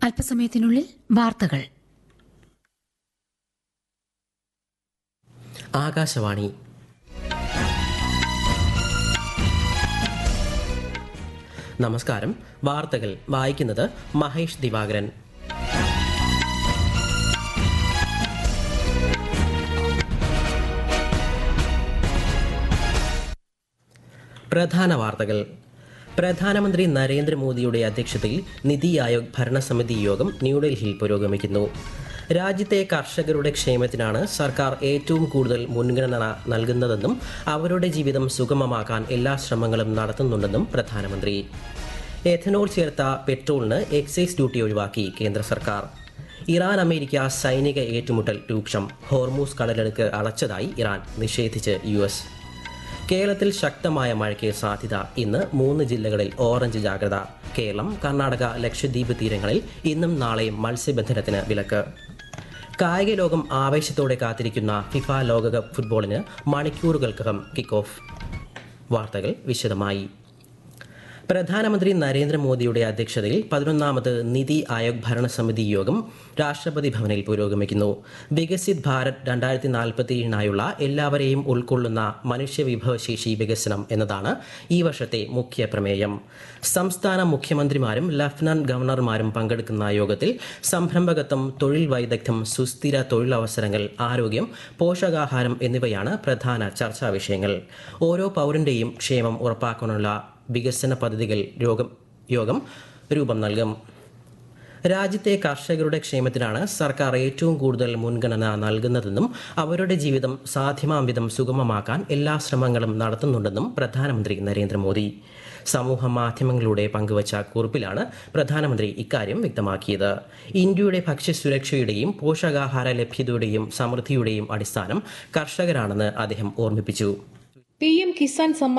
അല്പസമയത്തിനുള്ളിൽ വാർത്തകൾ ആകാശവാണി നമസ്കാരം വാർത്തകൾ വായിക്കുന്നത് മഹേഷ് ദിവാകരൻ പ്രധാന വാർത്തകൾ പ്രധാനമന്ത്രി നരേന്ദ്രമോദിയുടെ അധ്യക്ഷതയിൽ നിതി ആയോഗ് ഭരണസമിതി യോഗം ന്യൂഡൽഹിയിൽ പുരോഗമിക്കുന്നു രാജ്യത്തെ കർഷകരുടെ ക്ഷേമത്തിനാണ് സർക്കാർ ഏറ്റവും കൂടുതൽ മുൻഗണന നൽകുന്നതെന്നും അവരുടെ ജീവിതം സുഗമമാക്കാൻ എല്ലാ ശ്രമങ്ങളും നടത്തുന്നുണ്ടെന്നും പ്രധാനമന്ത്രി എഥനോൾ ചേർത്ത പെട്രോളിന് എക്സൈസ് ഡ്യൂട്ടി ഒഴിവാക്കി കേന്ദ്ര സർക്കാർ ഇറാൻ അമേരിക്ക സൈനിക ഏറ്റുമുട്ടൽ രൂക്ഷം ഹോർമൂസ് കടലെടുക്ക് അടച്ചതായി ഇറാൻ നിഷേധിച്ച് യു എസ് കേരളത്തിൽ ശക്തമായ മഴയ്ക്ക് സാധ്യത ഇന്ന് മൂന്ന് ജില്ലകളിൽ ഓറഞ്ച് ജാഗ്രത കേരളം കർണാടക ലക്ഷദ്വീപ് തീരങ്ങളിൽ ഇന്നും നാളെയും മത്സ്യബന്ധനത്തിന് വിലക്ക് കായിക ലോകം ആവേശത്തോടെ കാത്തിരിക്കുന്ന ഫിഫ ലോകകപ്പ് ഫുട്ബോളിന് മണിക്കൂറുകൾക്കകം കിക്ക് ഓഫ് വാർത്തകൾ വിശദമായി പ്രധാനമന്ത്രി നരേന്ദ്രമോദിയുടെ അധ്യക്ഷതയിൽ പതിനൊന്നാമത് നിതി ആയോഗ് ഭരണസമിതി യോഗം രാഷ്ട്രപതി ഭവനിൽ പുരോഗമിക്കുന്നു വികസിത് ഭാരത് രണ്ടായിരത്തി നാൽപ്പത്തിയേഴിനായുള്ള എല്ലാവരെയും ഉൾക്കൊള്ളുന്ന മനുഷ്യവിഭവശേഷി വികസനം എന്നതാണ് ഈ വർഷത്തെ മുഖ്യ പ്രമേയം സംസ്ഥാന മുഖ്യമന്ത്രിമാരും ലഫ്റ്റനന്റ് ഗവർണർമാരും പങ്കെടുക്കുന്ന യോഗത്തിൽ സംരംഭകത്വം തൊഴിൽ വൈദഗ്ധ്യം സുസ്ഥിര തൊഴിലവസരങ്ങൾ ആരോഗ്യം പോഷകാഹാരം എന്നിവയാണ് പ്രധാന ചർച്ചാ വിഷയങ്ങൾ ഓരോ പൗരന്റെയും ക്ഷേമം ഉറപ്പാക്കാനുള്ള വികസന പദ്ധതികൾ യോഗം യോഗം രൂപം നൽകും രാജ്യത്തെ കർഷകരുടെ ക്ഷേമത്തിനാണ് സർക്കാർ ഏറ്റവും കൂടുതൽ മുൻഗണന നൽകുന്നതെന്നും അവരുടെ ജീവിതം സാധ്യമാം വിധം സുഗമമാക്കാൻ എല്ലാ ശ്രമങ്ങളും നടത്തുന്നുണ്ടെന്നും പ്രധാനമന്ത്രി നരേന്ദ്രമോദി സമൂഹ മാധ്യമങ്ങളിലൂടെ പങ്കുവച്ച കുറിപ്പിലാണ് പ്രധാനമന്ത്രി ഇക്കാര്യം വ്യക്തമാക്കിയത് ഇന്ത്യയുടെ ഭക്ഷ്യസുരക്ഷയുടെയും പോഷകാഹാര ലഭ്യതയുടെയും സമൃദ്ധിയുടെയും അടിസ്ഥാനം കർഷകരാണെന്ന് അദ്ദേഹം ഓർമ്മിപ്പിച്ചു പി എം കിസാൻ സമ്മാൻ